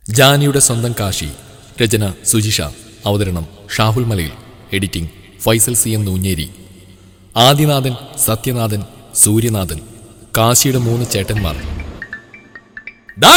ജാനിയുടെ സ്വന്തം കാശി രചന സുജിഷ അവതരണം Shahul Malayil editing Faisal C M Noonjeri Adinathan Sathyanathan Suryanathan കാശിയുടെ മൂന്ന് ചേട്ടന്മാർ ഡാ!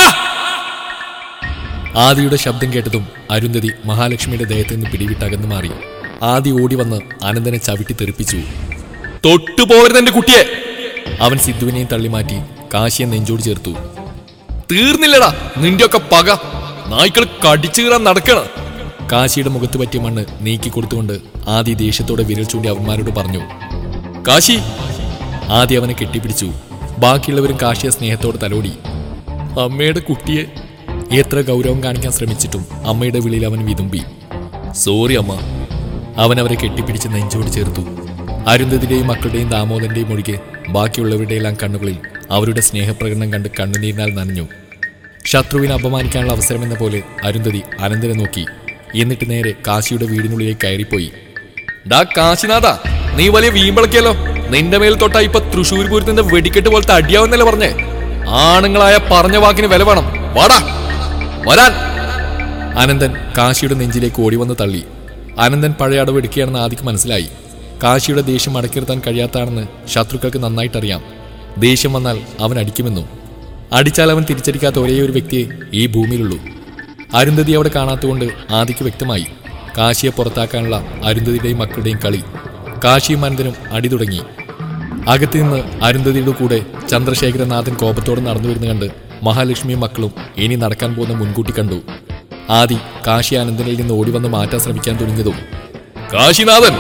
ആദിയുടെ ശബ്ദം കേട്ടതും അരുന്ധതി മഹാലക്ഷ്മിയുടെ ദേഹത്ത് നിന്ന് പിടിവിട്ടകന്നു മാറി ആദി ഓടി വന്ന് അനന്തനെ ചവിട്ടി തെറിപ്പിച്ചു തൊട്ടുപോകരുത് എന്റെ കുട്ടിയെ അവൻ സിദ്ധുവിനെയും തള്ളിമാറ്റി കാശിയെ നെഞ്ചോട് ചേർത്തു തീർന്നില്ലടാ നിന്റെയൊക്കെ പക നായ്ക്കൾ കടിച്ചു കീറാൻ നടക്കണ കാശിയുടെ മുഖത്ത് പറ്റിയ മണ്ണ് നീക്കി കൊടുത്തുകൊണ്ട് ആദി ദേഷ്യത്തോടെ വിരൽ ചൂണ്ടി അവന്മാരോട് പറഞ്ഞു കാശി ആദി അവനെ കെട്ടിപ്പിടിച്ചു ബാക്കിയുള്ളവരും കാശിയെ സ്നേഹത്തോടെ തലോടി അമ്മയുടെ കുട്ടിയെ എത്ര ഗൗരവം കാണിക്കാൻ ശ്രമിച്ചിട്ടും അമ്മയുടെ വിളിയിൽ അവൻ വിതുമ്പി സോറി അമ്മ അവൻ അവരെ കെട്ടിപ്പിടിച്ച് നെഞ്ചോട് ചേർത്തു അരുന്ധതിയുടെയും മക്കളുടെയും ദാമോദരന്റെയും ഒഴികെ ബാക്കിയുള്ളവരുടെയെല്ലാം കണ്ണുകളിൽ അവരുടെ സ്നേഹപ്രകടനം കണ്ട് കണ്ണുനീരിനാൽ നനഞ്ഞു ശത്രുവിനെ അപമാനിക്കാനുള്ള അവസരമെന്ന പോലെ അരുന്ധതി അനന്തനെ നോക്കി എന്നിട്ട് നേരെ കാശിയുടെ വീടിനുള്ളിലേക്ക് കയറിപ്പോയി ഡാ കാശിനാഥ നീ വലിയ വീമ്പിളക്കിയല്ലോ നിന്റെ മേൽ തൊട്ടാ ഇപ്പൊ തൃശ്ശൂർ പൂരത്തിന്റെ വെടിക്കെട്ട് പോലത്തെ അടിയാവുന്നല്ലേ പറഞ്ഞേ ആണുങ്ങളായ പറഞ്ഞ വാക്കിന് വില വേണം വാടാ വരാൻ അനന്തൻ കാശിയുടെ നെഞ്ചിലേക്ക് ഓടി വന്ന് തള്ളി അനന്തൻ പഴയ അടവ് എടുക്കുകയാണെന്ന് ആദിക്ക് മനസ്സിലായി കാശിയുടെ ദേഷ്യം അടക്കി നിർത്താൻ കഴിയാത്തതാണെന്ന് ശത്രുക്കൾക്ക് നന്നായിട്ടറിയാം ദേഷ്യം വന്നാൽ അവൻ അടിക്കുമെന്നും അടിച്ചാൽ അവൻ തിരിച്ചടിക്കാത്ത ഒരേ ഒരു വ്യക്തിയെ ഈ ഭൂമിയിലുള്ളൂ അരുന്ധതി അവിടെ കാണാത്തതുകൊണ്ട് ആദിക്ക് വ്യക്തമായി കാശിയെ പുറത്താക്കാനുള്ള അരുന്ധതിയുടെയും മക്കളുടെയും കളി കാശിയും അനന്തനും അടി തുടങ്ങി അകത്തു നിന്ന് അരുന്ധതിയുടെ കൂടെ ചന്ദ്രശേഖരനാഥൻ കോപത്തോടെ നടന്നു വരുന്ന കണ്ട് മഹാലക്ഷ്മിയും മക്കളും ഇനി നടക്കാൻ പോകുന്ന മുൻകൂട്ടി കണ്ടു ആദി കാശി അനന്തനിൽ നിന്ന് ഓടി വന്ന് മാറ്റാൻ ശ്രമിക്കാൻ തുടങ്ങിയതും കാശിനാഥൻ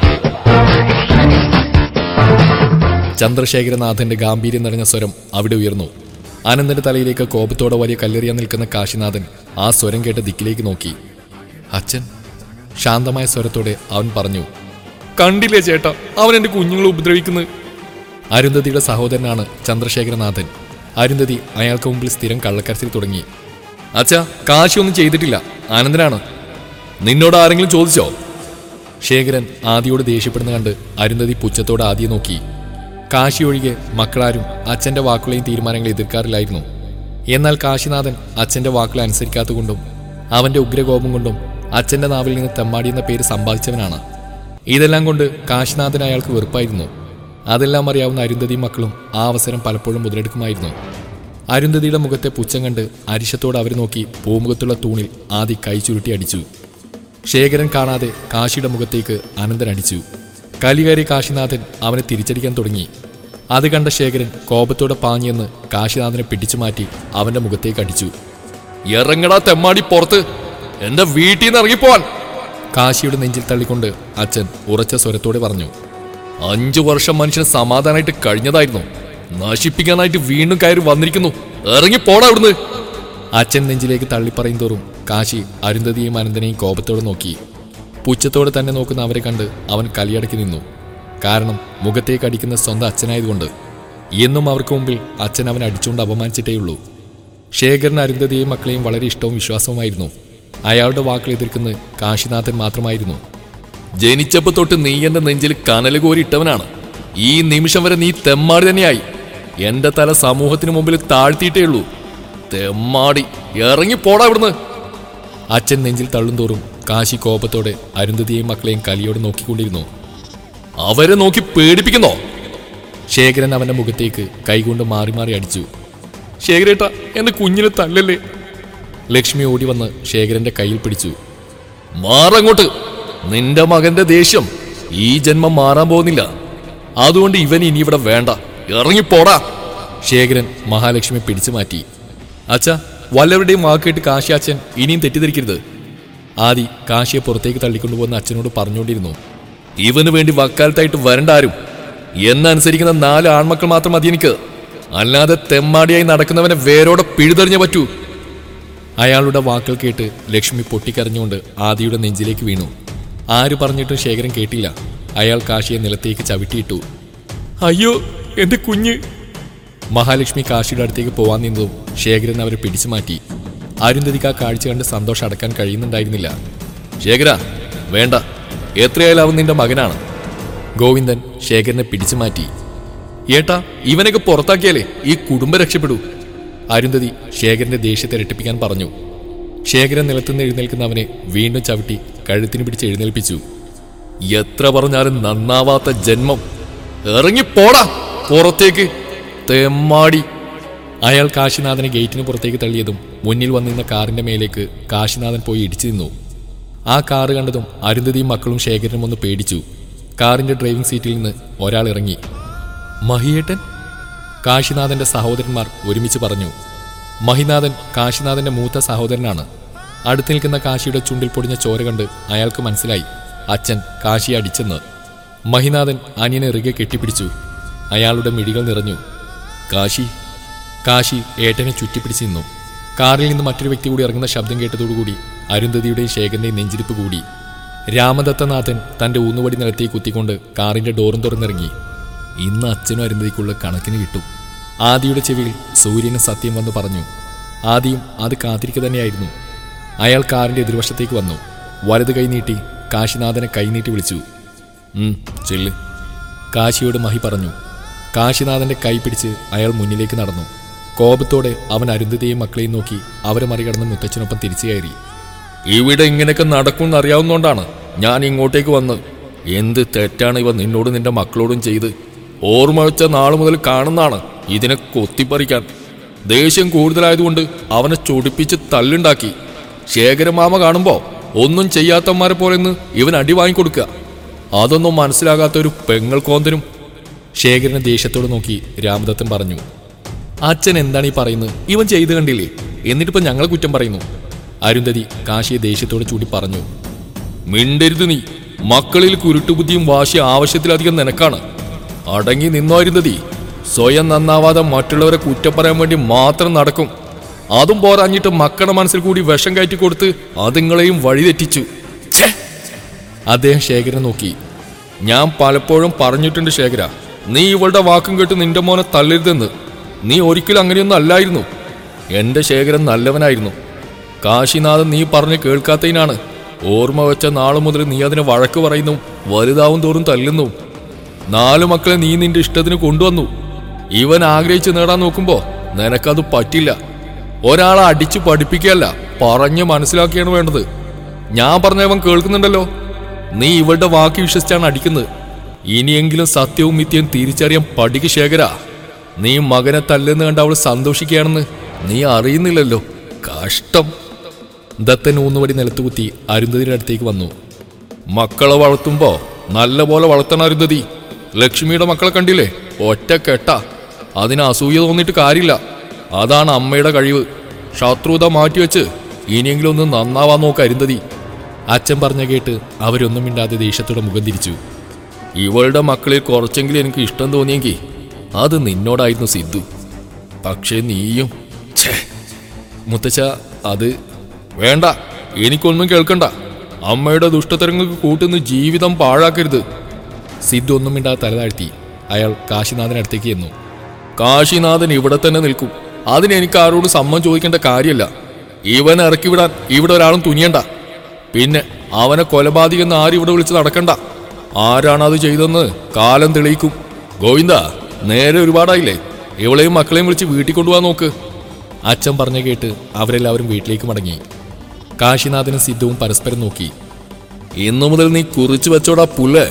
ചന്ദ്രശേഖരനാഥന്റെ ഗാംഭീര്യം നിറഞ്ഞ സ്വരം അവിടെ ഉയർന്നു അനന്തന്റെ തലയിലേക്ക് കോപത്തോടെ വലിയ കല്ലെറിയാൻ നിൽക്കുന്ന കാശിനാഥൻ ആ സ്വരം കേട്ട ദിക്കിലേക്ക് നോക്കി അച്ഛൻ ശാന്തമായ സ്വരത്തോടെ അവൻ പറഞ്ഞു കണ്ടില്ലേ ചേട്ടാ അവൻ എന്റെ കുഞ്ഞുങ്ങളെ ഉപദ്രവിക്കുന്നത് അരുന്ധതിയുടെ സഹോദരനാണ് ചന്ദ്രശേഖരനാഥൻ അരുന്ധതി അയാൾക്ക് മുമ്പിൽ സ്ഥിരം കള്ളക്കരച്ചിൽ തുടങ്ങി അച്ഛാ കാശിയൊന്നും ചെയ്തിട്ടില്ല ആനന്ദനാണ് നിന്നോട് ആരെങ്കിലും ചോദിച്ചോ ശേഖരൻ ആദിയോട് ദേഷ്യപ്പെടുന്ന കണ്ട് അരുന്ധതി പുച്ഛത്തോടെ ആദിയെ നോക്കി കാശി ഒഴികെ മക്കളാരും അച്ഛന്റെ വാക്കുകളെയും തീരുമാനങ്ങളെ എതിർക്കാറില്ലായിരുന്നു എന്നാൽ കാശിനാഥൻ അച്ഛന്റെ വാക്കുകളെ അനുസരിക്കാത്തതുകൊണ്ടും അവന്റെ ഉഗ്രകോപം കൊണ്ടും അച്ഛന്റെ നാവിൽ നിന്ന് തെമ്മാടി എന്ന പേര് സമ്പാദിച്ചവനാണ് ഇതെല്ലാം കൊണ്ട് കാശിനാഥൻ അയാൾക്ക് വെറുപ്പായിരുന്നു അതെല്ലാം അറിയാവുന്ന അരുന്ധതിയും മക്കളും ആ അവസരം പലപ്പോഴും മുതലെടുക്കുമായിരുന്നു അരുന്ധതിയുടെ മുഖത്തെ പുച്ഛം കണ്ട് അരിശത്തോടെ അവർ നോക്കി പൂമുഖത്തുള്ള തൂണിൽ ആദി കൈ ചുരുട്ടി അടിച്ചു ശേഖരൻ കാണാതെ കാശിയുടെ മുഖത്തേക്ക് അനന്തൻ അടിച്ചു കലികയറി കാശിനാഥൻ അവനെ തിരിച്ചടിക്കാൻ തുടങ്ങി അത് കണ്ട ശേഖരൻ കോപത്തോടെ പാഞ്ഞെന്ന് കാശിനാഥനെ പിടിച്ചു മാറ്റി അവന്റെ മുഖത്തേക്ക് അടിച്ചു ഇറങ്ങടാ തെമ്മാടി പുറത്ത് എന്റെ വീട്ടിൽ നിന്ന് ഇറങ്ങിപ്പോവാൻ കാശിയുടെ നെഞ്ചിൽ തള്ളിക്കൊണ്ട് അച്ഛൻ ഉറച്ച സ്വരത്തോടെ പറഞ്ഞു അഞ്ചു വർഷം മനുഷ്യന് സമാധാനമായിട്ട് കഴിഞ്ഞതായിരുന്നു നശിപ്പിക്കാനായിട്ട് വീണ്ടും കയറി വന്നിരിക്കുന്നു ഇറങ്ങി പോടാ അവിടുന്ന് അച്ഛൻ നെഞ്ചിലേക്ക് തള്ളിപ്പറയും തോറും കാശി അരുന്ധതിയും അനന്തനെയും കോപത്തോടെ നോക്കി പുച്ഛത്തോടെ തന്നെ നോക്കുന്ന അവരെ കണ്ട് അവൻ കലിയടക്കി നിന്നു കാരണം മുഖത്തേക്ക് അടിക്കുന്ന സ്വന്തം അച്ഛനായതുകൊണ്ട് എന്നും അവർക്ക് മുമ്പിൽ അച്ഛൻ അവൻ അടിച്ചുകൊണ്ട് അപമാനിച്ചിട്ടേയുള്ളൂ ശേഖരൻ അരുന്ധതിയെയും മക്കളെയും വളരെ ഇഷ്ടവും വിശ്വാസവുമായിരുന്നു അയാളുടെ വാക്കുകൾ എതിർക്കുന്നത് കാശിനാഥൻ മാത്രമായിരുന്നു ജനിച്ചപ്പോ തൊട്ട് നീ എന്റെ നെഞ്ചിൽ കനൽ കോരി ഇട്ടവനാണ് ഈ നിമിഷം വരെ നീ തെമ്മാടി തന്നെയായി എന്റെ തല സമൂഹത്തിന് മുമ്പിൽ താഴ്ത്തിയിട്ടേ ഉള്ളൂ തെമ്മാടി ഇറങ്ങി പോടാ ഇവിടുന്ന് അച്ഛൻ നെഞ്ചിൽ തള്ളുന്തോറും കാശി കോപത്തോടെ അരുന്ധതിയെയും മക്കളെയും കലിയോട് നോക്കിക്കൊണ്ടിരുന്നു അവരെ നോക്കി പേടിപ്പിക്കുന്നോ ശേഖരൻ അവന്റെ മുഖത്തേക്ക് കൈകൊണ്ട് മാറി മാറി അടിച്ചു ശേഖരേട്ട എന്റെ കുഞ്ഞിനെ തല്ലല്ലേ ലക്ഷ്മി ഓടി വന്ന് ശേഖരന്റെ കയ്യിൽ പിടിച്ചു മാറങ്ങോട്ട് നിന്റെ മകന്റെ ദേഷ്യം ഈ ജന്മം മാറാൻ പോകുന്നില്ല അതുകൊണ്ട് ഇവൻ ഇനി ഇവിടെ വേണ്ട ഇറങ്ങിപ്പോടാ ശേഖരൻ മഹാലക്ഷ്മി പിടിച്ചു മാറ്റി അച്ഛ വല്ലവരുടെയും വാക്കേട്ട് കാശി അച്ഛൻ ഇനിയും തെറ്റിദ്ധരിക്കരുത് ആദി കാശിയെ പുറത്തേക്ക് തള്ളിക്കൊണ്ടുപോകുന്ന അച്ഛനോട് പറഞ്ഞുകൊണ്ടിരുന്നു ഇവന് വേണ്ടി വക്കാലത്തായിട്ട് വരണ്ട ആരും എന്നനുസരിക്കുന്ന നാല് ആൺമക്കൾ മാത്രം മതി എനിക്ക് അല്ലാതെ തെമ്മാടിയായി നടക്കുന്നവനെ വേരോടെ പിഴുതെറിഞ്ഞേ പറ്റൂ അയാളുടെ വാക്കുകൾ കേട്ട് ലക്ഷ്മി പൊട്ടിക്കരഞ്ഞുകൊണ്ട് ആദിയുടെ നെഞ്ചിലേക്ക് വീണു ആര് പറഞ്ഞിട്ടും ശേഖരൻ കേട്ടില്ല അയാൾ കാശിയെ നിലത്തേക്ക് ചവിട്ടിയിട്ടു അയ്യോ എന്റെ കുഞ്ഞ് മഹാലക്ഷ്മി കാശിയുടെ അടുത്തേക്ക് പോവാൻ നിന്നതും ശേഖരൻ അവരെ പിടിച്ചു മാറ്റി അരുന്ധതിക്ക് ആ കാഴ്ച കണ്ട് സന്തോഷം അടക്കാൻ കഴിയുന്നുണ്ടായിരുന്നില്ല ശേഖര വേണ്ട എത്രയായാലും അവൻ നിന്റെ മകനാണ് ഗോവിന്ദൻ ശേഖരനെ പിടിച്ചു മാറ്റി ഏട്ടാ ഇവനൊക്കെ പുറത്താക്കിയാലേ ഈ കുടുംബം രക്ഷപ്പെടൂ അരുന്ധതി ശേഖരന്റെ ദേഷ്യത്തെ രട്ടിപ്പിക്കാൻ പറഞ്ഞു ശേഖരൻ നിലത്തുനിന്ന് എഴുന്നേൽക്കുന്ന അവനെ വീണ്ടും ചവിട്ടി കഴുത്തിന് പിടിച്ച് എഴുന്നേൽപ്പിച്ചു എത്ര പറഞ്ഞാലും നന്നാവാത്ത ജന്മം ഇറങ്ങിപ്പോടാ പുറത്തേക്ക് തെമ്മാടി അയാൾ കാശിനാഥനെ ഗേറ്റിന് പുറത്തേക്ക് തള്ളിയതും മുന്നിൽ വന്നിരുന്ന കാറിന്റെ മേലേക്ക് കാശിനാഥൻ പോയി ഇടിച്ചു നിന്നു ആ കാറ് കണ്ടതും അരുന്ധതിയും മക്കളും ശേഖരനും ഒന്ന് പേടിച്ചു കാറിന്റെ ഡ്രൈവിംഗ് സീറ്റിൽ നിന്ന് ഒരാൾ ഇറങ്ങി മഹിയേട്ടൻ കാശിനാഥന്റെ സഹോദരന്മാർ ഒരുമിച്ച് പറഞ്ഞു മഹിനാഥൻ കാശിനാഥന്റെ മൂത്ത സഹോദരനാണ് അടുത്ത് നിൽക്കുന്ന കാശിയുടെ ചുണ്ടിൽ പൊടിഞ്ഞ ചോര കണ്ട് അയാൾക്ക് മനസ്സിലായി അച്ഛൻ കാശിയെ അടിച്ചെന്ന് മഹിനാഥൻ അനിയനെ ഇറുകെ കെട്ടിപ്പിടിച്ചു അയാളുടെ മിഴികൾ നിറഞ്ഞു കാശി കാശി ഏട്ടനെ ചുറ്റിപ്പിടിച്ച് നിന്നു കാറിൽ നിന്ന് മറ്റൊരു വ്യക്തി കൂടി ഇറങ്ങുന്ന ശബ്ദം കേട്ടതോടുകൂടി അരുന്ധതിയുടെയും ശേഖരന്റെയും നെഞ്ചിരിപ്പ് കൂടി രാമദത്തനാഥൻ തന്റെ ഊന്നുവടി നിലത്തേക്ക് കുത്തിക്കൊണ്ട് കാറിന്റെ ഡോറും തുറന്നിറങ്ങി ഇന്ന് അച്ഛനും അരുന്ധതിക്കുള്ള കണക്കിന് കിട്ടും ആദിയുടെ ചെവിയിൽ സൂര്യന് സത്യം വന്ന് പറഞ്ഞു ആദിയും അത് കാത്തിരിക്കുക തന്നെയായിരുന്നു അയാൾ കാറിന്റെ എതിർവശത്തേക്ക് വന്നു വലത് കൈ നീട്ടി കാശിനാഥനെ കൈനീട്ടി വിളിച്ചു ഉം, ചെല്ല് കാശിയോട് മഹി പറഞ്ഞു കാശിനാഥന്റെ കൈ പിടിച്ച് അയാൾ മുന്നിലേക്ക് നടന്നു കോപത്തോടെ അവൻ അരുന്ധതിയെയും മക്കളെയും നോക്കി അവരെ മറികടന്ന് മുത്തച്ഛനൊപ്പം തിരിച്ചു കയറി ഇവിടെ ഇങ്ങനെയൊക്കെ നടക്കുമെന്ന് അറിയാവുന്നതുകൊണ്ടാണ് ഞാൻ ഇങ്ങോട്ടേക്ക് വന്ന് എന്ത് തെറ്റാണ് ഇവ നിന്നോടും നിന്റെ മക്കളോടും ചെയ്ത് ഓർമ്മ വെച്ച നാളു മുതൽ കാണുന്നതാണ് ഇതിനെ കൊത്തിപ്പറിക്കാൻ ദേഷ്യം കൂടുതലായതുകൊണ്ട് അവനെ ചൊടിപ്പിച്ച് തല്ലുണ്ടാക്കി ശേഖരമാമ കാണുമ്പോ ഒന്നും ചെയ്യാത്തമാരെ പോലെ ഇന്ന് ഇവൻ അടി വാങ്ങിക്കൊടുക്കുക അതൊന്നും മനസ്സിലാകാത്ത ഒരു പെങ്ങൾ കോന്തനും ശേഖരനെ ദേഷ്യത്തോട് നോക്കി രാമദത്തൻ പറഞ്ഞു അച്ഛൻ എന്താണ് ഈ പറയുന്നത് ഇവൻ ചെയ്ത് കണ്ടില്ലേ എന്നിട്ടിപ്പോ ഞങ്ങളെ കുറ്റം പറയുന്നു അരുന്ധതി കാശിയെ ദേഷ്യത്തോട് ചൂടി പറഞ്ഞു മിണ്ടരുത് നീ മക്കളിൽ കുരുട്ടുബുദ്ധിയും വാശി ആവശ്യത്തിലധികം നിനക്കാണ് അടങ്ങി നിന്നോ അരുന്ധതി സ്വയം നന്നാവാതെ മറ്റുള്ളവരെ കുറ്റം പറയാൻ വേണ്ടി മാത്രം നടക്കും അതും പോരാഞ്ഞിട്ട് മക്കളുടെ മനസ്സിൽ കൂടി വിഷം കയറ്റി കൊടുത്ത് അതുങ്ങളെയും വഴിതെറ്റിച്ചു ഛേ അദ്ദേഹം ശേഖരനെ നോക്കി ഞാൻ പലപ്പോഴും പറഞ്ഞിട്ടുണ്ട് ശേഖര നീ ഇവളുടെ വാക്കും കേട്ട് നിന്റെ മോനെ തള്ളരുതെന്ന് നീ ഒരിക്കലും അങ്ങനെയൊന്നും അല്ലായിരുന്നു എന്റെ ശേഖരൻ നല്ലവനായിരുന്നു കാശിനാഥൻ നീ പറഞ്ഞ് കേൾക്കാത്തതിനാണ് ഓർമ്മ വെച്ച നാളു മുതൽ നീ അതിനെ വഴക്ക് പറയുന്നു വലുതാവും തോറും തല്ലുന്നു നാലു മക്കളെ നീ നിന്റെ ഇഷ്ടത്തിന് കൊണ്ടുവന്നു ഇവൻ ആഗ്രഹിച്ച് നേടാൻ നോക്കുമ്പോ നിനക്കത് പറ്റില്ല ഒരാളെ അടിച്ചു പഠിപ്പിക്കുകയല്ല പറഞ്ഞ് മനസ്സിലാക്കിയാണ് വേണ്ടത് ഞാൻ പറഞ്ഞ അവൻ കേൾക്കുന്നുണ്ടല്ലോ നീ ഇവളുടെ വാക്ക് വിശ്വസിച്ചാണ് അടിക്കുന്നത് ഇനിയെങ്കിലും സത്യവും മിഥ്യയും തിരിച്ചറിയാൻ പഠിക്ക് ശേഖര നീ മകനെ തല്ലെന്ന് കണ്ട് അവൾ സന്തോഷിക്കുകയാണെന്ന് നീ അറിയുന്നില്ലല്ലോ കഷ്ടം ദത്തൻ ഊന്നുവടി നിലത്തുകുത്തി അരുന്ധതിയുടെ അടുത്തേക്ക് വന്നു മക്കളെ വളർത്തുമ്പോ നല്ല പോലെ വളർത്തണ അരുന്ധതി ലക്ഷ്മിയുടെ മക്കളെ കണ്ടില്ലേ ഒറ്റ കെട്ട അതിന് അസൂയ തോന്നിയിട്ട് കാര്യമില്ല അതാണ് അമ്മയുടെ കഴിവ് ശത്രുത മാറ്റിവെച്ച് ഇനിയെങ്കിലും ഒന്ന് നന്നാവാൻ നോക്ക് അരുന്ധതി അച്ഛൻ പറഞ്ഞ കേട്ട് അവരൊന്നും മിണ്ടാതെ ദേഷ്യത്തോടെ മുഖം തിരിച്ചു ഇവളുടെ മക്കളിൽ കുറച്ചെങ്കിലും എനിക്ക് ഇഷ്ടം തോന്നിയെങ്കിൽ അത് നിന്നോടായിരുന്നു സിദ്ധു പക്ഷേ നീയും ഛേ മുത്തച്ഛ അത് വേണ്ട എനിക്കൊന്നും കേൾക്കണ്ട അമ്മയുടെ ദുഷ്ടതരങ്ങൾക്ക് കൂട്ടുന്ന ജീവിതം പാഴാക്കരുത് സിദ്ധു ഒന്നും മിണ്ടാതെ തലതാഴ്ത്തി അയാൾ കാശിനാഥനടുത്തേക്ക് ചെന്നു കാശിനാഥൻ ഇവിടെ തന്നെ നിൽക്കും അതിന് എനിക്ക് ആരോട് സമ്മതം ചോദിക്കേണ്ട കാര്യമല്ല ഇവൻ ഇറക്കി വിടാൻ ഇവിടെ ഒരാളും തുനിയണ്ട പിന്നെ അവനെ കൊലപാതകെന്ന് ആരും ഇവിടെ വിളിച്ച് നടക്കണ്ട ആരാണ് അത് ചെയ്തെന്ന് കാലം തെളിയിക്കും ഗോവിന്ദ നേരെ ഒരുപാടായില്ലേ ഇവളെയും മക്കളെയും വിളിച്ച് വീട്ടിൽ കൊണ്ടുപോകാൻ നോക്ക് അച്ഛൻ പറഞ്ഞ കേട്ട് അവരെല്ലാവരും വീട്ടിലേക്ക് മടങ്ങി കാശിനാഥനും സിദ്ധുവും പരസ്പരം നോക്കി ഇന്നു മുതൽ നീ കുറിച്ചു വെച്ചോടാ പുല്ല്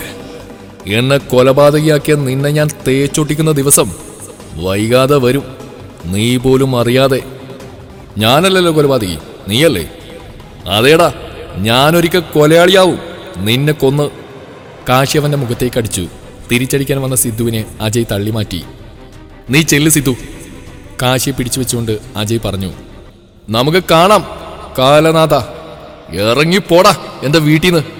എന്നെ കൊലപാതകിയാക്കിയ നിന്നെ ഞാൻ തേച്ചൊട്ടിക്കുന്ന ദിവസം വൈകാതെ വരും നീ പോലും അറിയാതെ ഞാനല്ലല്ലോ കൊലപാതകി നീയല്ലേ അതേടാ ഞാനൊരിക്കൽ കൊലയാളിയാവും നിന്നെ കൊന്ന് കാശി അവന്റെ മുഖത്തേക്ക് അടിച്ചു തിരിച്ചടിക്കാൻ വന്ന സിദ്ധുവിനെ അജയ് തള്ളി മാറ്റി നീ ചെല്ല് സിദ്ധു കാശിയെ പിടിച്ചു വെച്ചുകൊണ്ട് അജയ് പറഞ്ഞു നമുക്ക് കാണാം കാലനാഥ ഇറങ്ങിപ്പോടാ എന്റെ വീട്ടിൽ നിന്ന്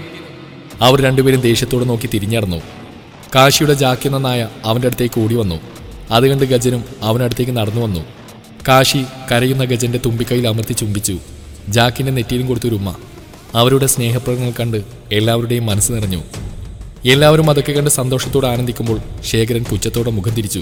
അവർ രണ്ടുപേരും ദേഷ്യത്തോടെ നോക്കി തിരിഞ്ഞടന്നു കാശിയുടെ ജാക്കി എന്ന നായ അവൻ്റെ അടുത്തേക്ക് ഓടി വന്നു അത് കണ്ട് ഗജനും അവനടുത്തേക്ക് നടന്നു വന്നു കാശി കരയുന്ന ഗജന്റെ തുമ്പിക്കൈയിൽ അമർത്തി ചുംബിച്ചു ജാക്കിന്റെ നെറ്റിയിലും കൊടുത്തൊരു ഉമ്മ അവരുടെ സ്നേഹപ്രകടനങ്ങൾ കണ്ട് എല്ലാവരുടെയും മനസ്സ് നിറഞ്ഞു എല്ലാവരും അതൊക്കെ കണ്ട് സന്തോഷത്തോടെ ആനന്ദിക്കുമ്പോൾ ശേഖരൻ പുച്ഛത്തോടെ മുഖം തിരിച്ചു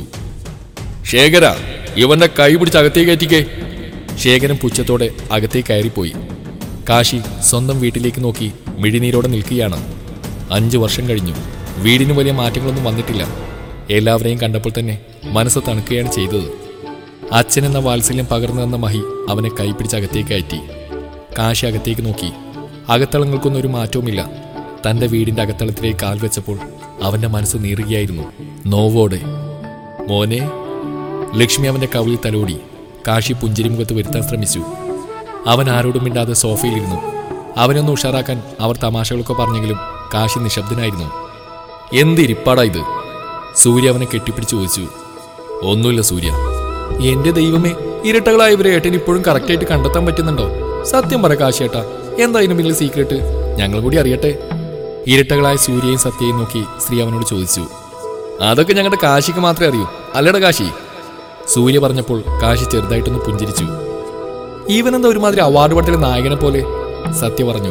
ശേഖര ഇവന്റെ കൈ പിടിച്ച് അകത്തേക്ക് കയറ്റിക്കേ ശേഖരൻ പുച്ഛത്തോടെ അകത്തേക്ക് കയറിപ്പോയി കാശി സ്വന്തം വീട്ടിലേക്ക് നോക്കി മിഴിനീരോടെ നിൽക്കുകയാണ് അഞ്ചു വർഷം കഴിഞ്ഞു വീടിന് വലിയ മാറ്റങ്ങളൊന്നും വന്നിട്ടില്ല എല്ലാവരെയും കണ്ടപ്പോൾ തന്നെ മനസ്സ് തണുക്കുകയാണ് ചെയ്തത് അച്ഛൻ എന്ന വാത്സല്യം പകർന്നു തന്ന മഹി അവനെ കൈപ്പിടിച്ച് അകത്തേക്ക് കയറ്റി കാശി അകത്തേക്ക് നോക്കി അകത്തളങ്ങൾക്കൊന്നും ഒരു മാറ്റവുമില്ല തന്റെ വീടിന്റെ അകത്തളത്തിലേക്ക് കാൽ വെച്ചപ്പോൾ അവന്റെ മനസ്സ് നീറുകയായിരുന്നു നോവോടെ മോനെ ലക്ഷ്മി അവന്റെ കവിളിൽ തലോടി കാശി പുഞ്ചിരിമുഖത്ത് വരുത്താൻ ശ്രമിച്ചു അവൻ ആരോടും മിണ്ടാതെ സോഫയിലിരുന്നു അവനൊന്ന് ഉഷാറാക്കാൻ അവർ തമാശകളൊക്കെ പറഞ്ഞെങ്കിലും കാശി നിശബ്ദനായിരുന്നു എന്തിരിപ്പാടാ ഇത് സൂര്യ അവനെ കെട്ടിപ്പിടിച്ച് ചോദിച്ചു ഒന്നുമില്ല സൂര്യ എന്റെ ദൈവമേ ഇരട്ടകളായ ഇവരെ ഏട്ടൻ ഇപ്പോഴും കറക്റ്റായിട്ട് കണ്ടെത്താൻ പറ്റുന്നുണ്ടോ സത്യം പറ കാശിയേട്ടാ എന്താ ഇതിന് വലിയ സീക്രട്ട് ഞങ്ങൾ കൂടി അറിയട്ടെ ഇരട്ടകളായ സൂര്യയും സത്യയും നോക്കി സ്ത്രീ അവനോട് ചോദിച്ചു അതൊക്കെ ഞങ്ങളുടെ കാശിക്ക് മാത്രമേ അറിയൂ അല്ലട കാശി സൂര്യ പറഞ്ഞപ്പോൾ കാശി ചെറുതായിട്ടൊന്ന് പുഞ്ചിരിച്ചു ഈവനെന്താ ഒരുമാതിരി അവാർഡ് പട്ടിലെ നായകനെ പോലെ സത്യ പറഞ്ഞു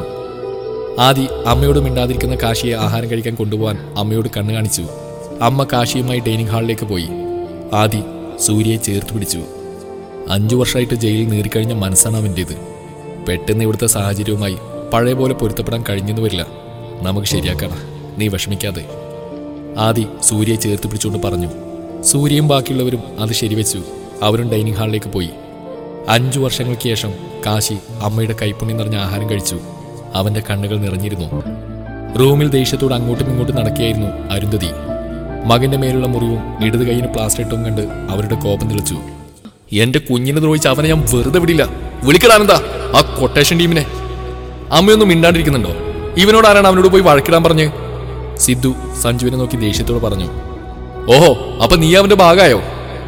ആദി അമ്മയോട് മിണ്ടാതിരിക്കുന്ന കാശിയെ ആഹാരം കഴിക്കാൻ കൊണ്ടുപോകാൻ അമ്മയോട് കണ്ണു കാണിച്ചു അമ്മ കാശിയുമായി ഡൈനിങ് ഹാളിലേക്ക് പോയി ആദി സൂര്യയെ ചേർത്ത് പിടിച്ചു അഞ്ചു വർഷമായിട്ട് ജയിലിൽ നേറിക്കഴിഞ്ഞ മനസ്സാണ് അവൻ്റേത് പെട്ടെന്ന് ഇവിടുത്തെ സാഹചര്യവുമായി പഴയ പോലെ പൊരുത്തപ്പെടാൻ കഴിഞ്ഞെന്ന് വരില്ല നമുക്ക് ശരിയാക്കണം നീ വിഷമിക്കാതെ ആദി സൂര്യയെ ചേർത്ത് പിടിച്ചുകൊണ്ട് പറഞ്ഞു സൂര്യയും ബാക്കിയുള്ളവരും അത് ശരിവെച്ചു അവരും ഡൈനിങ് ഹാളിലേക്ക് പോയി അഞ്ചു വർഷങ്ങൾക്ക് ശേഷം കാശി അമ്മയുടെ കൈപ്പുണ്യം നിറഞ്ഞ ആഹാരം കഴിച്ചു അവന്റെ കണ്ണുകൾ നിറഞ്ഞിരുന്നു റൂമിൽ ദേഷ്യത്തോട് അങ്ങോട്ടും ഇങ്ങോട്ടും നടക്കുകയായിരുന്നു അരുന്ധതി മകന്റെ മേലുള്ള മുറിവും ഇടത് കൈയിന് പ്ലാസ്റ്റർ ഇട്ടും കണ്ട് അവരുടെ കോപം തെളിച്ചു എന്റെ കുഞ്ഞിനെ ദ്രോഹിച്ച് അവനെ ഞാൻ വെറുതെ വിടില്ല വിളിക്കടാനെന്താ ആ കൊട്ടേഷൻ ടീമിനെ അമ്മയൊന്നും മിണ്ടാണ്ടിരിക്കുന്നുണ്ടോ ഇവനോട് ആരാണ് അവനോട് പോയി വഴക്കിടാൻ പറഞ്ഞ് സിദ്ധു സഞ്ജുവിനെ നോക്കി ദേഷ്യത്തോട് പറഞ്ഞു ഓഹോ അപ്പൊ നീ അവന്റെ ഭാഗമായോ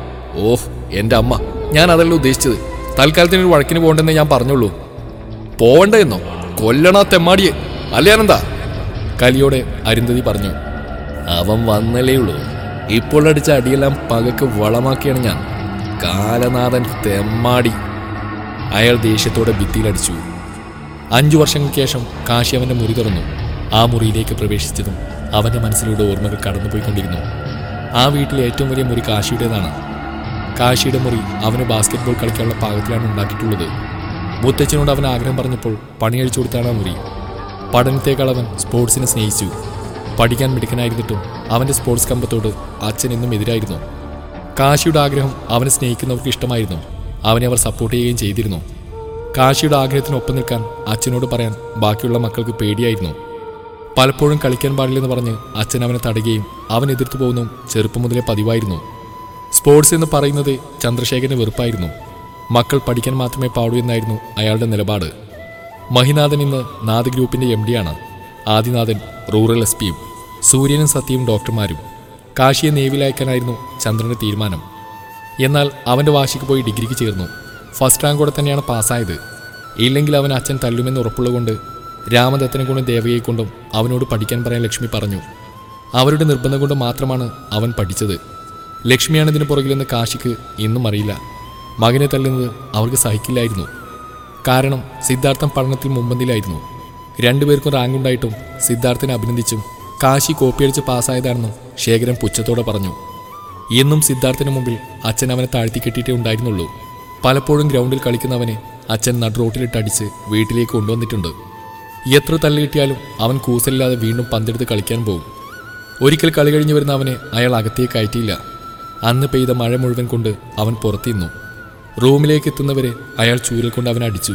ഓഹ് എന്റെ അമ്മ ഞാൻ അതല്ല ഉദ്ദേശിച്ചത് തൽക്കാലത്തിന് ഒരു വഴക്കിന് പോകണ്ടെന്നേ ഞാൻ പറഞ്ഞുള്ളൂ പോവണ്ടെന്നോ കൊല്ലണ തെമ്മാടിയെ അല്ലേ അനന്താ കലിയോടെ അരുന്ധതി പറഞ്ഞു അവൻ വന്നല്ലേ ഉള്ളൂ ഇപ്പോൾ അടിച്ച അടിയെല്ലാം പകക്ക് വളമാക്കിയാണ് ഞാൻ കാലനാഥൻ തെമ്മാടി അയാൾ ദേഷ്യത്തോടെ ഭിത്തിയിലടിച്ചു അഞ്ചു വർഷങ്ങൾക്ക് ശേഷം കാശി അവന്റെ മുറി തുറന്നു ആ മുറിയിലേക്ക് പ്രവേശിച്ചതും അവന്റെ മനസ്സിലൂടെ ഓർമ്മകൾ കടന്നുപോയിക്കൊണ്ടിരുന്നു ആ വീട്ടിലെ ഏറ്റവും വലിയ മുറി കാശിയുടേതാണ് കാശിയുടെ മുറി അവന് ബാസ്കറ്റ്ബോൾ കളിക്കാനുള്ള പാകത്തിലാണ് ഉണ്ടാക്കിയിട്ടുള്ളത് മുത്തച്ഛനോട് അവൻ ആഗ്രഹം പറഞ്ഞപ്പോൾ പണിയഴിച്ചു കൊടുത്താണ് ആ മുറി പഠനത്തേക്കാൾ അവൻ സ്പോർട്സിനെ സ്നേഹിച്ചു പഠിക്കാൻ മിടുക്കനായിരുന്നിട്ടും അവന്റെ സ്പോർട്സ് കമ്പത്തോട് അച്ഛൻ എന്നും എതിരായിരുന്നു കാശിയുടെ ആഗ്രഹം അവനെ സ്നേഹിക്കുന്നവർക്ക് ഇഷ്ടമായിരുന്നു അവനെ അവർ സപ്പോർട്ട് ചെയ്യുകയും ചെയ്തിരുന്നു കാശിയുടെ ആഗ്രഹത്തിനൊപ്പം നിൽക്കാൻ അച്ഛനോട് പറയാൻ ബാക്കിയുള്ള മക്കൾക്ക് പേടിയായിരുന്നു പലപ്പോഴും കളിക്കാൻ പാടില്ലെന്ന് പറഞ്ഞ് അച്ഛൻ അവനെ തടയുകയും അവൻ എതിർത്തു പോകുന്നതും ചെറുപ്പം മുതലേ പതിവായിരുന്നു സ്പോർട്സ് എന്ന് പറയുന്നത് ചന്ദ്രശേഖരന് വെറുപ്പായിരുന്നു മക്കൾ പഠിക്കാൻ മാത്രമേ പാടൂ എന്നായിരുന്നു അയാളുടെ നിലപാട് മഹിനാഥൻ ഇന്ന് നാദ് ഗ്രൂപ്പിന്റെ എം ഡിയാണ് ആദിനാഥൻ റൂറൽ എസ് പിയും സൂര്യനും സത്യയും ഡോക്ടർമാരും കാശിയെ നേവിൽ അയക്കാനായിരുന്നു ചന്ദ്രന്റെ തീരുമാനം എന്നാൽ അവന്റെ വാശിക്ക് പോയി ഡിഗ്രിക്ക് ചേർന്നു ഫസ്റ്റ് റാങ്കോടെ തന്നെയാണ് പാസ്സായത് ഇല്ലെങ്കിൽ അവൻ അച്ഛൻ തല്ലുമെന്ന് ഉറപ്പുള്ളതുകൊണ്ട് രാമദത്തനെ കൊണ്ടും ദേവയെ കൊണ്ടും അവനോട് പഠിക്കാൻ പറയാൻ ലക്ഷ്മി പറഞ്ഞു അവരുടെ നിർബന്ധം കൊണ്ട് മാത്രമാണ് അവൻ പഠിച്ചത് ലക്ഷ്മിയാണ് ഇതിന് പുറകിലെന്ന് കാശിക്ക് ഇന്നും അറിയില്ല മകനെ തല്ലുന്നത് അവർക്ക് സഹിക്കില്ലായിരുന്നു കാരണം സിദ്ധാർത്ഥൻ പഠനത്തിൽ മുമ്പന്തിലായിരുന്നു രണ്ടുപേർക്കും റാങ്ക് ഉണ്ടായിട്ടും സിദ്ധാർത്ഥനെ അഭിനന്ദിച്ചും കാശി കോപ്പിയടിച്ച് പാസ്സായതാണെന്നും ശേഖരൻ പുച്ഛത്തോടെ പറഞ്ഞു എന്നും സിദ്ധാർത്ഥന് മുമ്പിൽ അച്ഛൻ അവനെ താഴ്ത്തി കെട്ടിയിട്ടേ ഉണ്ടായിരുന്നുള്ളൂ പലപ്പോഴും ഗ്രൗണ്ടിൽ കളിക്കുന്നവനെ അച്ഛൻ നടുറോട്ടിലിട്ടടിച്ച് വീട്ടിലേക്ക് കൊണ്ടുവന്നിട്ടുണ്ട് എത്ര തല്ല് കിട്ടിയാലും അവൻ കൂസലില്ലാതെ വീണ്ടും പന്തെടുത്ത് കളിക്കാൻ പോകും ഒരിക്കൽ കളി കഴിഞ്ഞ് വരുന്ന അവനെ അയാൾ അകത്തേക്ക് കയറ്റിയില്ല അന്ന് പെയ്ത മഴ മുഴുവൻ കൊണ്ട് അവൻ പുറത്തിരുന്നു റൂമിലേക്ക് എത്തുന്നവരെ അയാൾ ചൂരൽ കൊണ്ട് അവനെ അടിച്ചു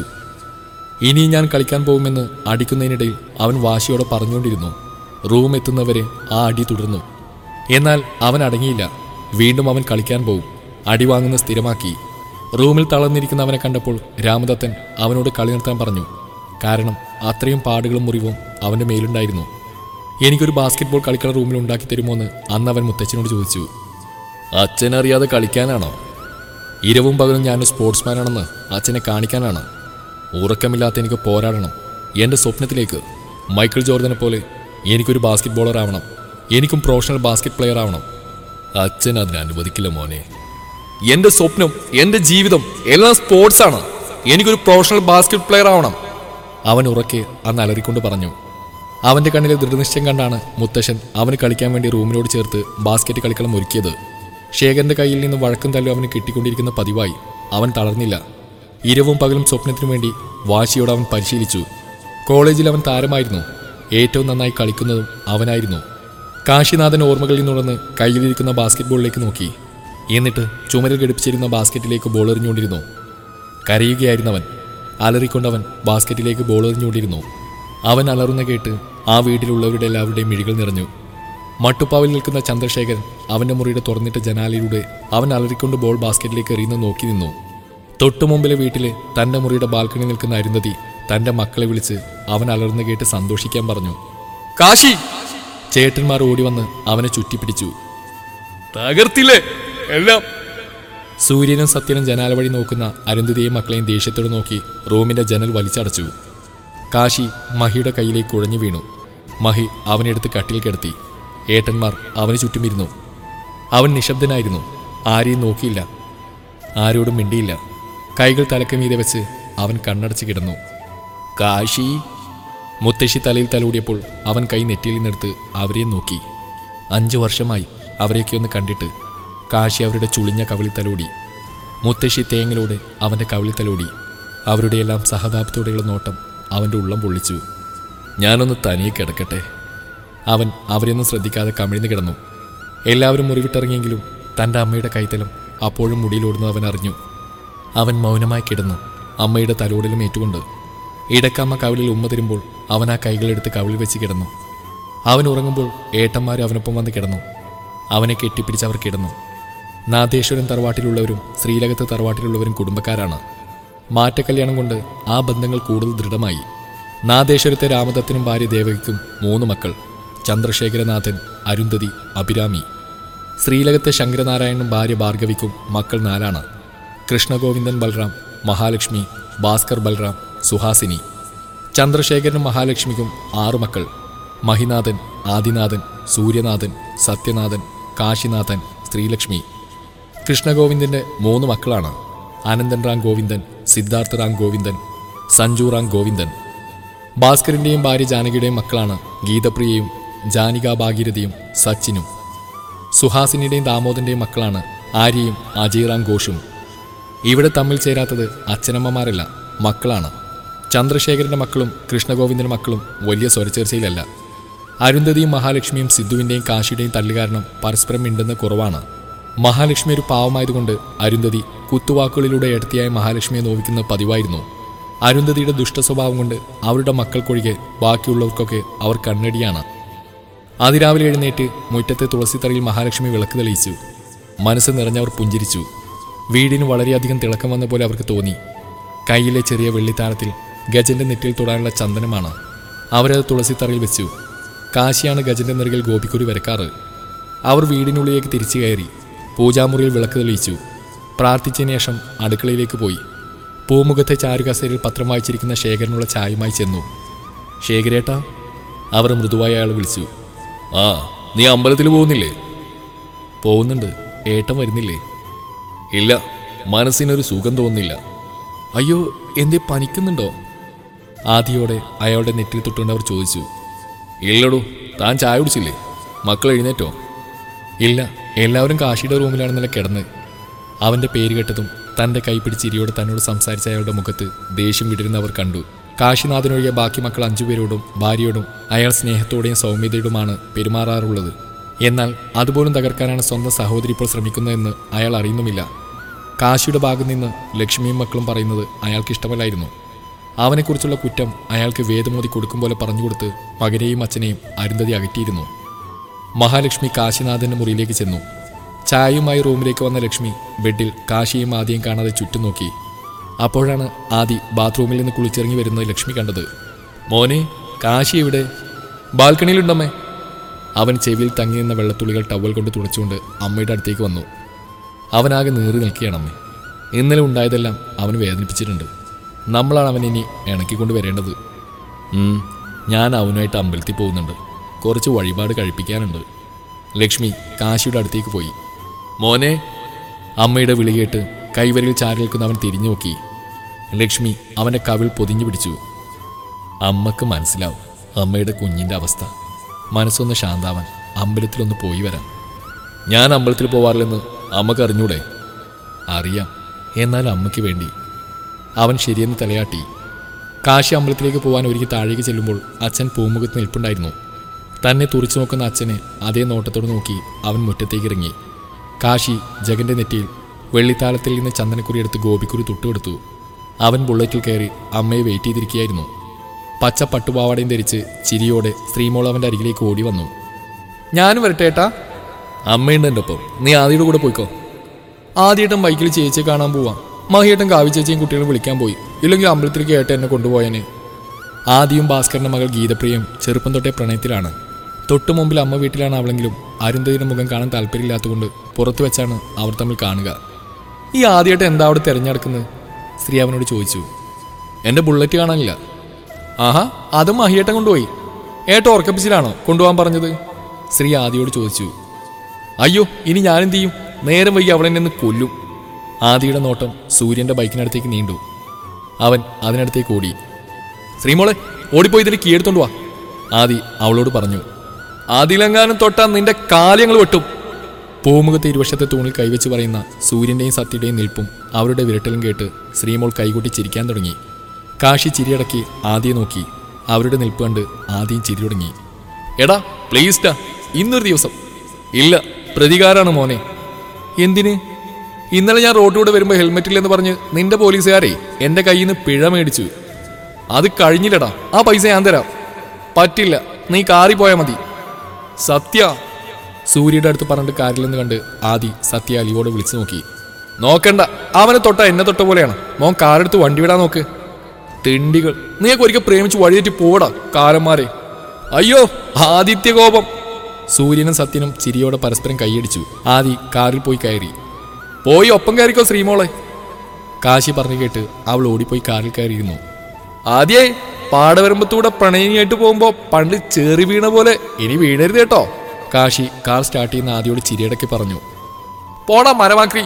ഇനി ഞാൻ കളിക്കാൻ പോകുമെന്ന് അടിക്കുന്നതിനിടയിൽ അവൻ വാശിയോടെ പറഞ്ഞുകൊണ്ടിരുന്നു റൂം എത്തുന്നവരെ ആ അടി തുടർന്നു എന്നാൽ അവൻ അടങ്ങിയില്ല വീണ്ടും അവൻ കളിക്കാൻ പോകും അടി വാങ്ങുന്ന സ്ഥിരമാക്കി റൂമിൽ തളർന്നിരിക്കുന്ന അവനെ കണ്ടപ്പോൾ രാമദത്തൻ അവനോട് കളി നിർത്താൻ പറഞ്ഞു കാരണം അത്രയും പാടുകളും മുറിവും അവന്റെ മേലുണ്ടായിരുന്നു എനിക്കൊരു ബാസ്കറ്റ്ബോൾ കളിക്കുന്ന റൂമിൽ ഉണ്ടാക്കി തരുമോ എന്ന് അന്ന് അവൻ മുത്തച്ഛനോട് ചോദിച്ചു അച്ഛനറിയാതെ കളിക്കാനാണോ ഇരവും പകലും ഞാൻ സ്പോർട്സ്മാനാണെന്ന് അച്ഛനെ കാണിക്കാനാണ് ഉറക്കമില്ലാത്ത എനിക്ക് പോരാടണം എൻ്റെ സ്വപ്നത്തിലേക്ക് മൈക്കിൾ ജോർദനെ പോലെ എനിക്കൊരു ബാസ്കറ്റ് ബോളർ ആവണം എനിക്കും പ്രൊഫഷണൽ ബാസ്കറ്റ് പ്ലെയർ ആവണം അച്ഛൻ അതിനെ അനുവദിക്കില്ല മോനെ എൻ്റെ സ്വപ്നം എൻ്റെ ജീവിതം എല്ലാം സ്പോർട്സാണ് എനിക്കൊരു പ്രൊഫഷണൽ ബാസ്കറ്റ് പ്ലെയർ ആവണം അവൻ ഉറക്കെ അന്ന് അലറിക്കൊണ്ട് പറഞ്ഞു അവന്റെ കണ്ണിലെ ദൃഢനിശ്ചയം കണ്ടാണ് മുത്തശ്ശൻ അവന് കളിക്കാൻ വേണ്ടി റൂമിനോട് ചേർത്ത് ബാസ്ക്കറ്റ് കളിക്കളം ഒരുക്കിയത് ശേഖരന്റെ കയ്യിൽ നിന്ന് വഴക്കും തല്ലും അവന് കിട്ടിക്കൊണ്ടിരിക്കുന്ന പതിവായി അവൻ തളർന്നില്ല ഇരവും പകലും സ്വപ്നത്തിനു വേണ്ടി വാശിയോടെ അവൻ പരിശീലിച്ചു കോളേജിൽ അവൻ താരമായിരുന്നു ഏറ്റവും നന്നായി കളിക്കുന്നതും അവനായിരുന്നു കാശിനാഥൻ ഓർമ്മകളിൽ നിന്നുണർന്ന് കയ്യിലിരിക്കുന്ന ബാസ്ക്കറ്റ്ബോളിലേക്ക് നോക്കി എന്നിട്ട് ചുമരിൽ ഘടിപ്പിച്ചിരുന്ന ബാസ്ക്കറ്റിലേക്ക് ബോൾ എറിഞ്ഞുകൊണ്ടിരുന്നു കരയുകയായിരുന്നവൻ അലറിക്കൊണ്ടവൻ ബാസ്ക്കറ്റിലേക്ക് ബോൾ എറിഞ്ഞുകൊണ്ടിരുന്നു അവൻ അലറുന്ന കേട്ട് ആ വീട്ടിലുള്ളവരുടെ എല്ലാവരുടെയും മിഴികൾ നിറഞ്ഞു മട്ടുപ്പാവിൽ നിൽക്കുന്ന ചന്ദ്രശേഖരൻ അവന്റെ മുറിയുടെ തുറന്നിട്ട ജനാലയിലൂടെ അവൻ അലറിക്കൊണ്ട് ബോൾ ബാസ്ക്കറ്റിലേക്ക് എറിയുന്ന നോക്കി നിന്നു തൊട്ടു മുമ്പിലെ വീട്ടിലെ തന്റെ മുറിയുടെ ബാൽക്കണി നിൽക്കുന്ന അരുന്ധതി തന്റെ മക്കളെ വിളിച്ച് അവൻ അലർന്നു കേട്ട് സന്തോഷിക്കാൻ പറഞ്ഞു കാശി ചേട്ടന്മാർ ഓടി വന്ന് അവനെ ചുറ്റിപ്പിടിച്ചു തകർത്തില്ലേ എല്ലാം സൂര്യനും സത്യനും ജനാല വഴി നോക്കുന്ന അരുന്ധതിയെയും മക്കളെയും ദേഷ്യത്തോടെ നോക്കി റൂമിന്റെ ജനൽ വലിച്ചടച്ചു കാശി മഹിയുടെ കയ്യിലേക്ക് കുഴഞ്ഞു വീണു മഹി അവനെടുത്ത് കട്ടിൽ കിടത്തി ഏട്ടന്മാർ അവന് ചുറ്റും ഇരുന്നു അവൻ നിശബ്ദനായിരുന്നു ആരെയും നോക്കിയില്ല ആരോടും മിണ്ടിയില്ല കൈകൾ തലക്ക് മീതെ വെച്ച് അവൻ കണ്ണടച്ച് കിടന്നു കാശി മുത്തശ്ശി തലയിൽ തലോടിയപ്പോൾ അവൻ കൈ നെറ്റിയിൽ നിന്നെടുത്ത് അവരെയും നോക്കി അഞ്ചു വർഷമായി അവരെയൊക്കെ ഒന്ന് കണ്ടിട്ട് കാശി അവരുടെ ചുളിഞ്ഞ കവിളിൽ തലോടി മുത്തശ്ശി തേങ്ങലോടെ അവൻ്റെ കവിളിൽ തലോടി അവരുടെയെല്ലാം സഹതാപത്തോടെയുള്ള നോട്ടം അവൻ്റെ ഉള്ളം പൊള്ളിച്ചു ഞാനൊന്ന് തനിയെ കിടക്കട്ടെ അവൻ അവരെയൊന്നും ശ്രദ്ധിക്കാതെ കമിഴ്ന്നു കിടന്നു എല്ലാവരും മുറിവിട്ടിറങ്ങിയെങ്കിലും തൻ്റെ അമ്മയുടെ കൈത്തലം അപ്പോഴും മുടിയിലോടുന്നത് അവൻ അറിഞ്ഞു അവൻ മൗനമായി കിടന്നു അമ്മയുടെ തലോടലും ഏറ്റുകൊണ്ട് ഇടക്കമ്മ കവിളിൽ ഉമ്മ തരുമ്പോൾ അവൻ ആ കൈകളെടുത്ത് കവിളിൽ വെച്ച് കിടന്നു അവൻ ഉറങ്ങുമ്പോൾ ഏട്ടന്മാർ അവനൊപ്പം വന്ന് കിടന്നു അവനെ കെട്ടിപ്പിടിച്ച് അവർ കിടന്നു നാദേശ്വരം തറവാട്ടിലുള്ളവരും ശ്രീലകത്ത് തറവാട്ടിലുള്ളവരും കുടുംബക്കാരാണ് മാറ്റക്കല്യാണം കൊണ്ട് ആ ബന്ധങ്ങൾ കൂടുതൽ ദൃഢമായി നാദേശ്വരത്തെ രാമദത്തിനും ഭാര്യ ദേവകിക്കും മൂന്ന് മക്കൾ ചന്ദ്രശേഖരനാഥൻ അരുന്ധതി അഭിരാമി ശ്രീലകത്തെ ശങ്കരനാരായണനും ഭാര്യ ഭാർഗവിക്കും മക്കൾ നാലാണ് കൃഷ്ണഗോവിന്ദൻ ബൽറാം മഹാലക്ഷ്മി ഭാസ്കർ ബൽറാം സുഹാസിനി ചന്ദ്രശേഖരനും മഹാലക്ഷ്മിക്കും ആറു മക്കൾ മഹിനാഥൻ ആദിനാഥൻ സൂര്യനാഥൻ സത്യനാഥൻ കാശിനാഥൻ ശ്രീലക്ഷ്മി കൃഷ്ണഗോവിന്ദന്റെ മൂന്ന് മക്കളാണ് ആനന്ദൻ റാം ഗോവിന്ദൻ സിദ്ധാർത്ഥ റാം ഗോവിന്ദൻ സഞ്ജു റാം ഗോവിന്ദൻ ഭാസ്കറിന്റെയും ഭാര്യ ജാനകിയുടെയും മക്കളാണ് ഗീതപ്രിയയും ജാനിക ഭാഗീരഥയും സച്ചിനും സുഹാസിനിയുടെയും ദാമോദന്റെയും മക്കളാണ് ആര്യയും അജയ് റാം ഘോഷും ഇവിടെ തമ്മിൽ ചേരാത്തത് അച്ഛനമ്മമാരല്ല മക്കളാണ് ചന്ദ്രശേഖരന്റെ മക്കളും കൃഷ്ണഗോവിന്ദന്റെ മക്കളും വലിയ സ്വരച്ചേർച്ചയിലല്ല അരുന്ധതിയും മഹാലക്ഷ്മിയും സിദ്ധുവിന്റെയും കാശിയുടെയും തല്ല് കാരണം പരസ്പരം മിണ്ടുന്ന കുറവാണ് മഹാലക്ഷ്മി ഒരു പാവമായതുകൊണ്ട് അരുന്ധതി കുത്തുവാക്കുകളിലൂടെ എടുത്തിയായ മഹാലക്ഷ്മിയെ നോവിക്കുന്ന പതിവായിരുന്നു അരുന്ധതിയുടെ ദുഷ്ടസ്വഭാവം കൊണ്ട് അവരുടെ മക്കൾക്കൊഴികെ ബാക്കിയുള്ളവർക്കൊക്കെ അവർ കണ്ണടിയാണ് അതിരാവിലെ എഴുന്നേറ്റ് മുറ്റത്തെ തുളസിത്തറയിൽ മഹാലക്ഷ്മി വിളക്ക് തെളിയിച്ചു മനസ്സ് നിറഞ്ഞവർ പുഞ്ചിരിച്ചു വീടിന് വളരെയധികം തിളക്കം വന്ന പോലെ അവർക്ക് തോന്നി കയ്യിലെ ചെറിയ വെള്ളിത്താരത്തിൽ ഗജന്റെ നെറ്റിൽ തൊടാനുള്ള ചന്ദനമാണ് അവരത് തുളസിത്തറയിൽ വെച്ചു കാശിയാണ് ഗജന്റെ നെറുകിൽ ഗോപിക്കുരി വരക്കാറ് അവർ വീടിനുള്ളിലേക്ക് തിരിച്ചു കയറി പൂജാമുറിയിൽ വിളക്ക് തെളിയിച്ചു പ്രാർത്ഥിച്ചതിന് ശേഷം അടുക്കളയിലേക്ക് പോയി പൂമുഖത്തെ ചാരുകസേരയിൽ പത്രം വായിച്ചിരിക്കുന്ന ശേഖരനുള്ള ചായയുമായി ചെന്നു ശേഖരേട്ടാ അവർ മൃദുവായി അയാൾ വിളിച്ചു ആ നീ അമ്പലത്തിൽ പോകുന്നില്ലേ പോകുന്നുണ്ട് ഏട്ടൻ വരുന്നില്ലേ ഇല്ല മനസ്സിനൊരു സുഖം തോന്നുന്നില്ല അയ്യോ എന്തേ പനിക്കുന്നുണ്ടോ ആദിയോടെ അയാളുടെ നെറ്റിൽ തൊട്ടുകൊണ്ട് അവർ ചോദിച്ചു ഇല്ലടോ താൻ ചായ കുടിച്ചില്ലേ മക്കൾ എഴുന്നേറ്റോ ഇല്ല എല്ലാവരും കാശിയുടെ റൂമിലാണെന്നല്ല കിടന്ന് അവന്റെ പേര് കേട്ടതും തന്റെ കൈ പിടിച്ചിരിയോടെ തന്നോട് സംസാരിച്ച അയാളുടെ മുഖത്ത് ദേഷ്യം വിടരുന്നവർ കണ്ടു കാശിനാഥനൊഴികെ ബാക്കി മക്കൾ അഞ്ചുപേരോടും ഭാര്യയോടും അയാൾ സ്നേഹത്തോടെയും സൗമ്യതയോടുമാണ് പെരുമാറാറുള്ളത് എന്നാൽ അതുപോലും തകർക്കാനാണ് സ്വന്തം സഹോദരി ഇപ്പോൾ ശ്രമിക്കുന്നതെന്ന് അയാൾ അറിയുന്നുമില്ല കാശിയുടെ ഭാഗം നിന്ന് ലക്ഷ്മിയും മക്കളും പറയുന്നത് അയാൾക്ക് ഇഷ്ടമല്ലായിരുന്നു അവനെക്കുറിച്ചുള്ള കുറ്റം അയാൾക്ക് വേദമോതി കൊടുക്കും പോലെ പറഞ്ഞുകൊടുത്ത് മകനെയും അച്ഛനെയും അരുന്ധതി അകറ്റിയിരുന്നു മഹാലക്ഷ്മി കാശിനാഥന്റെ മുറിയിലേക്ക് ചെന്നു ചായയുമായി റൂമിലേക്ക് വന്ന ലക്ഷ്മി ബെഡിൽ കാശിയും ആദിയും കാണാതെ ചുറ്റും നോക്കി അപ്പോഴാണ് ആദി ബാത്റൂമിൽ നിന്ന് കുളിച്ചിറങ്ങി വരുന്നത് ലക്ഷ്മി കണ്ടത് മോനെ കാശി എവിടെ ബാൽക്കണിയിലുണ്ടമ്മേ അവൻ ചെവിയിൽ തങ്ങി നിന്ന വെള്ളത്തുള്ളികൾ ടവൽ കൊണ്ട് തുടച്ചുകൊണ്ട് അമ്മയുടെ അടുത്തേക്ക് വന്നു അവനാകെ നീറി നിൽക്കുകയാണ് അമ്മേ ഇന്നലെ ഉണ്ടായതെല്ലാം അവന് വേദനിപ്പിച്ചിട്ടുണ്ട് നമ്മളാണ് അവൻ ഇനി ഇണക്കിക്കൊണ്ട് വരേണ്ടത് ഉം, ഞാൻ അവനുമായിട്ട് അമ്പലത്തിൽ പോകുന്നുണ്ട് കുറച്ച് വഴിപാട് കഴിപ്പിക്കാനുണ്ട് ലക്ഷ്മി കാശിയുടെ അടുത്തേക്ക് പോയി മോനെ അമ്മയുടെ വിളി കേട്ട് കൈവരിൽ ചാരി നിൽക്കുന്ന അവൻ തിരിഞ്ഞു നോക്കി ലക്ഷ്മി അവൻ്റെ കവിൾ പൊതിഞ്ഞു പിടിച്ചു അമ്മക്ക് മനസ്സിലാവും അമ്മയുടെ കുഞ്ഞിൻ്റെ അവസ്ഥ മനസ്സൊന്ന് ശാന്താവാൻ അമ്പലത്തിലൊന്ന് പോയി വരാം ഞാൻ അമ്പലത്തിൽ പോവാറില്ലെന്ന് അമ്മക്ക് അറിഞ്ഞൂടെ അറിയാം എന്നാൽ അമ്മയ്ക്ക് വേണ്ടി അവൻ ശരിയെന്ന് തലയാട്ടി കാശി അമ്പലത്തിലേക്ക് പോകാൻ ഒരുക്കി താഴേക്ക് ചെല്ലുമ്പോൾ അച്ഛൻ പൂമുഖത്ത് നിൽപ്പുണ്ടായിരുന്നു തന്നെ തുറിച്ചു നോക്കുന്ന അച്ഛനെ അതേ നോട്ടത്തോട് നോക്കി അവൻ മുറ്റത്തേക്ക് ഇറങ്ങി കാശി ജഗന്റെ നെറ്റിയിൽ വെള്ളിത്താളത്തിൽ നിന്ന് ചന്ദനക്കുറി എടുത്ത് ഗോപിക്കുറി തൊട്ടുകൊടുത്തു അവൻ ബുള്ളറ്റിൽ കയറി അമ്മയെ വെയിറ്റ് ചെയ്തിരിക്കുകയായിരുന്നു പച്ച പട്ടുപാവാടയും ധരിച്ച് ചിരിയോടെ ശ്രീമോൾ അവൻ്റെ അരികിലേക്ക് ഓടി വന്നു ഞാനും വരട്ടെ ഏട്ടാ അമ്മയുണ്ട് എൻ്റെ ഒപ്പം നീ ആദ്യയുടെ കൂടെ പോയിക്കോ ആദ്യേട്ടൻ ബൈക്കിൽ ചേച്ചിയെ കാണാൻ പോവാം മഹിയേട്ടൻ കാവി ചേച്ചിയും കുട്ടികളും വിളിക്കാൻ പോയി ഇല്ലെങ്കിൽ അമ്പലത്തിലേക്ക് ഏട്ടൻ എന്നെ കൊണ്ടുപോയനെ ആദ്യവും ഭാസ്കരന്റെ മകൾ ഗീതപ്രിയയും ചെറുപ്പം തൊട്ടേ പ്രണയത്തിലാണ് തൊട്ടു മുമ്പിൽ അമ്മ വീട്ടിലാണ് അവളെങ്കിലും അരുന്ധതിയുടെ മുഖം കാണാൻ താല്പര്യമില്ലാത്തതുകൊണ്ട് പുറത്തു വെച്ചാണ് അവർ തമ്മിൽ കാണുക ഈ ആദ്യമായിട്ട് എന്താ അവിടെ തിരഞ്ഞെടുക്കുന്നത് സ്ത്രീ അവനോട് ചോദിച്ചു എൻ്റെ ബുള്ളറ്റ് കാണാനില്ല ആഹാ അതും മഹിയേട്ടൻ കൊണ്ടുപോയി ഏട്ട ഉറക്കപ്പിച്ചിലാണോ കൊണ്ടുപോകാൻ പറഞ്ഞത് സ്ത്രീ ആദിയോട് ചോദിച്ചു അയ്യോ ഇനി ഞാനെന്ത് ചെയ്യും നേരം വൈകി അവളെന്നെ നിന്ന് കൊല്ലും ആദിയുടെ നോട്ടം സൂര്യന്റെ ബൈക്കിനടുത്തേക്ക് നീണ്ടു അവൻ അതിനടുത്തേക്ക് ഓടി ശ്രീമോളെ ഓടിപ്പോയി ഇതിന് കീഴെടുത്തോണ്ട് വാ ആദി അവളോട് പറഞ്ഞു അതിലെങ്ങാനും തൊട്ടാ നിന്റെ കാലയങ്ങൾ വെട്ടും പൂമുഖത്തെ ഇരുവശത്തെ തൂണിൽ കൈവച്ച് പറയുന്ന സൂര്യന്റെയും സത്യയുടെയും നിൽപ്പും അവരുടെ വിരട്ടലും കേട്ട് ശ്രീമോൾ കൈകൊട്ടി ചിരിക്കാൻ തുടങ്ങി കാശി ചിരിയടക്കി ആദ്യം നോക്കി അവരുടെ നിൽപ്പ് കണ്ട് ആദ്യം ചിരി തുടങ്ങി എടാ പ്ലീസ് ഡാ ഇന്നൊരു ദിവസം ഇല്ല പ്രതികാരാണ് മോനെ എന്തിന് ഇന്നലെ ഞാൻ റോഡിലൂടെ വരുമ്പോൾ ഹെൽമെറ്റില്ലെന്ന് പറഞ്ഞ് നിന്റെ പോലീസുകാരെ എന്റെ കയ്യിൽ നിന്ന് പിഴ മേടിച്ചു അത് കഴിഞ്ഞില്ലടാ ആ പൈസ ഞാൻ തരാം പറ്റില്ല നീ കാറി പോയാൽ മതി സത്യ സൂര്യയുടെ അടുത്ത് പറഞ്ഞിട്ട് കാറിൽ നിന്ന് കണ്ട് ആദി സത്യ അലിയോട് വിളിച്ചു നോക്കി നോക്കണ്ട അവനെ തൊട്ട എന്നെ തൊട്ട പോലെയാണ് മോൻ കാറെടുത്ത് വണ്ടി വിടാൻ നോക്ക് തിണ്ടികൾ നീയൊക്കെ ഒരിക്കൽ പ്രേമിച്ച് വഴിതെറ്റി പോടാ കാലന്മാരെ അയ്യോ ആദിത്യ കോപം സൂര്യനും സത്യനും ചിരിയോടെ പരസ്പരം കൈയടിച്ചു ആദി കാറിൽ പോയി കയറി പോയി ഒപ്പം കയറിക്കോ ശ്രീമോളെ കാശി പറഞ്ഞു കേട്ട് അവൾ ഓടിപ്പോയി കാറിൽ കയറിയിരുന്നു ആദ്യേ പാടവരമ്പത്തൂടെ പ്രണയിനിയായിട്ട് പോകുമ്പോ പണ്ട് ചേറി വീണ പോലെ ഇനി വീഴരുത് കേട്ടോ കാശി കാർ സ്റ്റാർട്ട് ചെയ്യുന്ന ആദിയോട് ചിരിയടക്കി പറഞ്ഞു പോടാ മരമാക്രി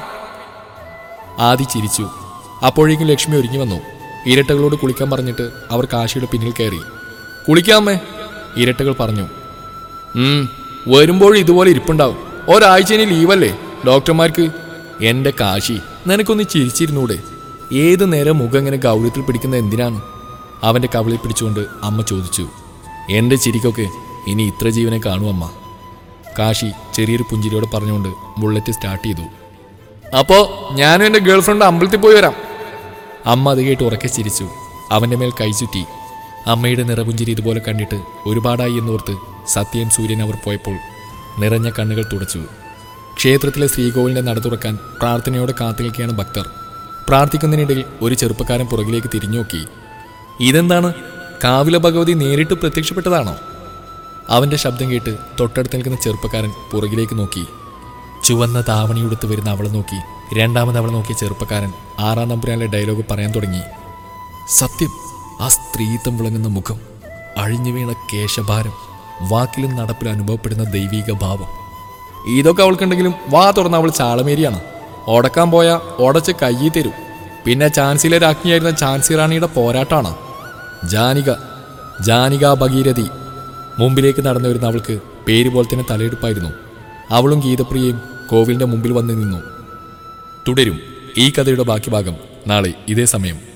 ആദി ചിരിച്ചു അപ്പോഴേക്കും ലക്ഷ്മി ഒരുങ്ങി വന്നു ഇരട്ടകളോട് കുളിക്കാൻ പറഞ്ഞിട്ട് അവർ കാശിയുടെ പിന്നിൽ കയറി കുളിക്കാമേ ഇരട്ടകൾ പറഞ്ഞു ഉം, വരുമ്പോഴും ഇതുപോലെ ഇരിപ്പുണ്ടാവും ഒരാഴ്ച ഇനി ലീവല്ലേ ഡോക്ടർമാർക്ക് എന്റെ കാശി നിനക്കൊന്ന് ചിരിച്ചിരുന്നൂടെ ഏത് നേരം മുഖം ഇങ്ങനെ ഗൗരവത്തിൽ പിടിക്കുന്ന എന്തിനാണ് അവന്റെ കവിളിൽ പിടിച്ചുകൊണ്ട് അമ്മ ചോദിച്ചു എന്റെ ചിരിക്കൊക്കെ ഇനി ഇത്ര ജീവനെ കാണൂ അമ്മ കാശി ചെറിയൊരു പുഞ്ചിരിയോടെ പറഞ്ഞുകൊണ്ട് ബുള്ളറ്റ് സ്റ്റാർട്ട് ചെയ്തു അപ്പോ ഞാനും എന്റെ ഗേൾഫ്രണ്ട് അമ്പലത്തിൽ പോയി വരാം അമ്മ അത് കേട്ട് ഉറക്കെ ചിരിച്ചു അവന്റെ മേൽ കൈ ചുറ്റി അമ്മയുടെ നിറപുഞ്ചിരി ഇതുപോലെ കണ്ടിട്ട് ഒരുപാടായി എന്നോർത്ത് സത്യയും സൂര്യൻ അവർ പോയപ്പോൾ നിറഞ്ഞ കണ്ണുകൾ തുടച്ചു ക്ഷേത്രത്തിലെ ശ്രീകോവിലിന്റെ നട തുറക്കാൻ പ്രാർത്ഥനയോടെ കാത്തുനിൽക്കുകയാണ് ഭക്തർ പ്രാർത്ഥിക്കുന്നതിനിടയിൽ ഒരു ചെറുപ്പക്കാരൻ പുറകിലേക്ക് തിരിഞ്ഞു നോക്കി ഇതെന്താണ് കാവില ഭഗവതി നേരിട്ട് പ്രത്യക്ഷപ്പെട്ടതാണോ അവന്റെ ശബ്ദം കേട്ട് തൊട്ടടുത്ത് നിൽക്കുന്ന ചെറുപ്പക്കാരൻ പുറകിലേക്ക് നോക്കി ചുവന്ന താവണിയുടുത്ത് വരുന്ന അവളെ നോക്കി രണ്ടാമത് അവളെ നോക്കിയ ചെറുപ്പക്കാരൻ ആറാം നമ്പുരാനിലെ ഡയലോഗ് പറയാൻ തുടങ്ങി സത്യം ആ സ്ത്രീത്വം വിളങ്ങുന്ന മുഖം അഴിഞ്ഞു വീണ കേശഭാരം വാക്കിലും നടപ്പിലും അനുഭവപ്പെടുന്ന ദൈവീക ഭാവം ഇതൊക്കെ അവൾക്കുണ്ടെങ്കിലും വാ തുറന്ന അവൾ ചാളമേരിയാണ് ഓടക്കാൻ പോയ ഓടച്ച് കയ്യിൽ തരും പിന്നെ ചാൻസിലെ രാജ്ഞിയായിരുന്ന ചാൻസി റാണിയുടെ പോരാട്ടമാണ് ജാനിക ജാനിക ഭഗീരഥി മുമ്പിലേക്ക് നടന്നു വരുന്ന അവൾക്ക് പേര് പോലെ തന്നെ തലയെടുപ്പായിരുന്നു അവളും ഗീതപ്രിയയും കോവിലിന്റെ മുമ്പിൽ വന്ന് നിന്നു തുടരും ഈ കഥയുടെ ബാക്കി ഭാഗം നാളെ ഇതേ സമയം